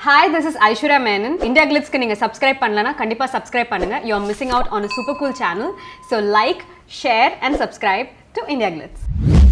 hi this is Aishwarya Menon India கிளிட்ஸ்க்கு நீங்கள் subscribe பண்ணலனா கண்டிப்பாக சப்ஸ்கிரைப் பண்ணுங்க you are missing out on a super cool channel so like share and subscribe to India Glitz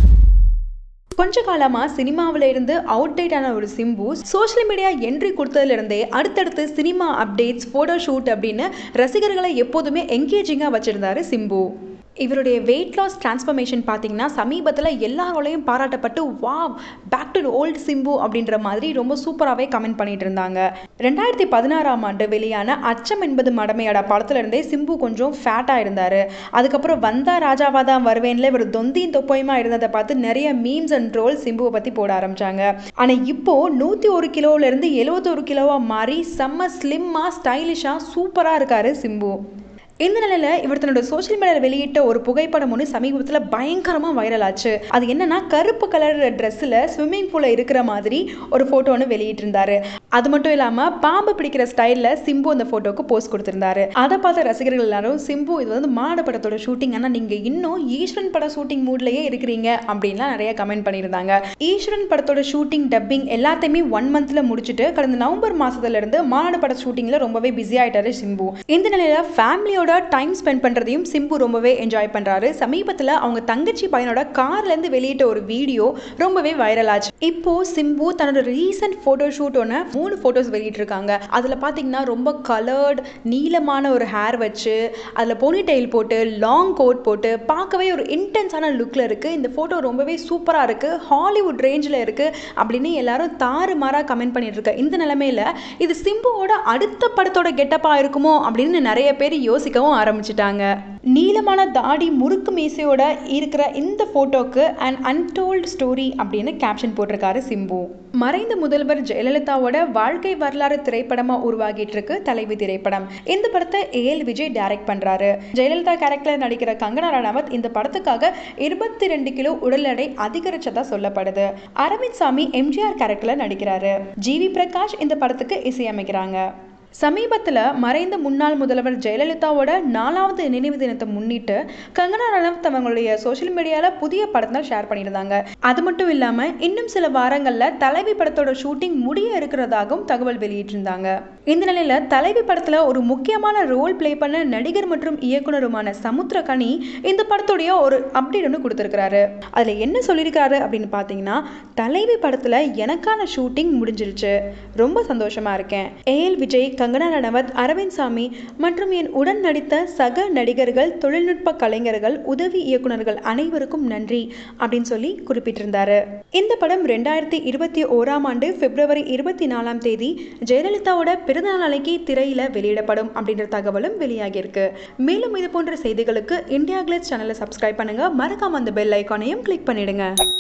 கொஞ்ச காலமாக சினிமாவில் இருந்து அவுட்டேட் ஆன ஒரு சிம்பு சோஷியல் மீடியா என்ட்ரி கொடுத்ததுலேருந்தே அடுத்தடுத்து சினிமா அப்டேட்ஸ் ஃபோட்டோ ஷூட் அப்படின்னு ரசிகர்களை எப்போதுமே என்கேஜிங்காக வச்சுருந்தாரு சிம்பு இவருடைய வெயிட் லாஸ் டிரான்ஸ்ஃபர்மேஷன் பார்த்தீங்கன்னா சமீபத்தில் எல்லாரோடையும் பாராட்டப்பட்டு wow back to old Simbu அப்படின்ற மாதிரி ரொம்ப சூப்பராகவே கமெண்ட் பண்ணிட்டு இருந்தாங்க ரெண்டாயிரத்தி பதினாறாம் ஆண்டு வெளியான அச்சம் என்பது மடமையோட படத்துல இருந்தே சிம்பு கொஞ்சம் ஃபேட்டாக இருந்தார் அதுக்கப்புறம் வந்தா ராஜாவா தான் வருவேன்ல இவர் தொந்தியும் தொப்பையுமா இருந்ததை பார்த்து நிறைய மீம்ஸ் அண்ட் ட்ரோல் சிம்புவை பற்றி போட ஆரம்பிச்சாங்க ஆனால் இப்போ நூற்றி ஒரு கிலோவிலேருந்து எழுபத்தொரு கிலோவாக மாறி செம்ம ஸ்லிம்மாக ஸ்டைலிஷாக சூப்பராக இருக்காரு சிம்பு இந்த நிலையில் இவர் தன்னோட சோஷியல் மீடியாவில் வெளியிட்ட ஒரு புகைப்படம் ஒன்று சமீபத்தில் பயங்கரமாக வைரல் ஆச்சு அது என்னன்னா கருப்பு கலர் ட்ரெஸ்ஸில் ஸ்விம்மிங் பூலில் இருக்கிற மாதிரி ஒரு ஃபோட்டோ ஒன்று வெளியிட்டிருந்தாரு அது மட்டும் இல்லாமல் பாம்பு பிடிக்கிற ஸ்டைலில் சிம்பு அந்த ஃபோட்டோக்கு போஸ்ட் கொடுத்திருந்தாரு அதை பார்த்த ரசிகர்கள் எல்லாரும் சிம்பு இது வந்து மாட படத்தோட ஷூட்டிங் ஆனால் நீங்கள் இன்னும் ஈஸ்வரன் பட ஷூட்டிங் மூட்லேயே இருக்கிறீங்க அப்படின்லாம் நிறைய கமெண்ட் பண்ணியிருந்தாங்க ஈஸ்வரன் படத்தோட ஷூட்டிங் டப்பிங் எல்லாத்தையுமே ஒன் மந்த்தில் முடிச்சுட்டு கடந்த நவம்பர் மாசத்துல இருந்து மாநாடு பட ஷூட்டிங்கில் ரொம்பவே பிஸி ஆயிட்டாரு சிம்பு இந்த நிலையில் ஃபேமிலியோட டைம் ஸ்பெண்ட் பண்ணுறதையும் சிம்பு ரொம்பவே என்ஜாய் பண்ணுறாரு சமீபத்தில் அவங்க தங்கச்சி பையனோட கார்லேருந்து வெளியிட்ட ஒரு வீடியோ ரொம்பவே வைரல் ஆச்சு இப்போ சிம்பு தன்னோட ரீசன்ட் ஃபோட்டோ ஷூட் ஒன்று மூணு ஃபோட்டோஸ் வெளியிட்டிருக்காங்க அதில் பார்த்தீங்கன்னா ரொம்ப கலர்ட் நீளமான ஒரு ஹேர் வச்சு அதில் போனி டெயில் போட்டு லாங் கோட் போட்டு பார்க்கவே ஒரு இன்டென்ஸான லுக்கில் இருக்குது இந்த ஃபோட்டோ ரொம்பவே சூப்பராக இருக்குது ஹாலிவுட் ரேஞ்சில் இருக்குது அப்படின்னு எல்லாரும் தாறு மாறாக கமெண்ட் பண்ணிட்டு இருக்க இந்த நிலமையில இது சிம்புவோட அடுத்த படத்தோட கெட்டப்பாக இருக்குமோ அப்படின்னு நிறைய பேர் யோசிக்கவும் ஆரம்பிச்சிட்டாங்க நீளமான தாடி முறுக்கு மீசையோட இருக்கிற இந்த ஃபோட்டோக்கு அண்ட் அன்டோல்டு ஸ்டோரி அப்படின்னு கேப்ஷன் போட்டிருக்காரு சிம்பு மறைந்த முதல்வர் ஜெயலலிதாவோட வாழ்க்கை வரலாறு திரைப்படமா உருவாகிட்டு இருக்கு தலைவி திரைப்படம் இந்த படத்தை ஏஎல் விஜய் டைரக்ட் பண்றாரு ஜெயலலிதா கேரக்டர்ல நடிக்கிற கங்கனா ரனாவத் இந்த படத்துக்காக இருபத்தி ரெண்டு கிலோ உடல் எடை அதிகரிச்சதா சொல்லப்படுது அரவிந்த் சாமி எம்ஜிஆர் கேரக்டர்ல நடிக்கிறாரு ஜிவி பிரகாஷ் இந்த படத்துக்கு இசையமைக்கிறாங்க சமீபத்தில் மறைந்த முன்னாள் முதல்வர் ஜெயலலிதாவோட நாலாவது நினைவு தினத்தை முன்னிட்டு கங்கனா ரனவத் அவங்களுடைய சோஷியல் மீடியாவில் புதிய படத்தை ஷேர் பண்ணியிருந்தாங்க அது மட்டும் இல்லாமல் இன்னும் சில வாரங்களில் தலைவி படத்தோட ஷூட்டிங் முடிய இருக்கிறதாகவும் தகவல் வெளியிட்டிருந்தாங்க இந்த நிலையில் தலைவி படத்தில் ஒரு முக்கியமான ரோல் ப்ளே பண்ண நடிகர் மற்றும் இயக்குனருமான சமுத்திரகனி இந்த படத்துடைய ஒரு அப்டேட் ஒன்று கொடுத்துருக்கிறாரு அதில் என்ன சொல்லியிருக்காரு அப்படின்னு பார்த்தீங்கன்னா தலைவி படத்தில் எனக்கான ஷூட்டிங் முடிஞ்சிருச்சு ரொம்ப சந்தோஷமா இருக்கேன் ஏஎல் விஜய் கங்கனா ரணவத் அரவிந்த் சாமி மற்றும் என் உடன் நடித்த சக நடிகர்கள் தொழில்நுட்ப கலைஞர்கள் உதவி இயக்குனர்கள் அனைவருக்கும் நன்றி அப்படின்னு சொல்லி குறிப்பிட்டிருந்தாரு இந்த படம் ரெண்டாயிரத்தி இருபத்தி ஓராம் ஆண்டு பிப்ரவரி இருபத்தி நாலாம் தேதி ஜெயலலிதாவோட பிறந்தநாள் அன்னைக்கு திரையில வெளியிடப்படும் அப்படின்ற தகவலும் வெளியாகியிருக்கு மேலும் இது போன்ற செய்திகளுக்கு இந்தியா கிளஸ் சேனலை சப்ஸ்கிரைப் பண்ணுங்க மறக்காம அந்த பெல் ஐக்கானையும் கிளிக் பண்ணிடுங்க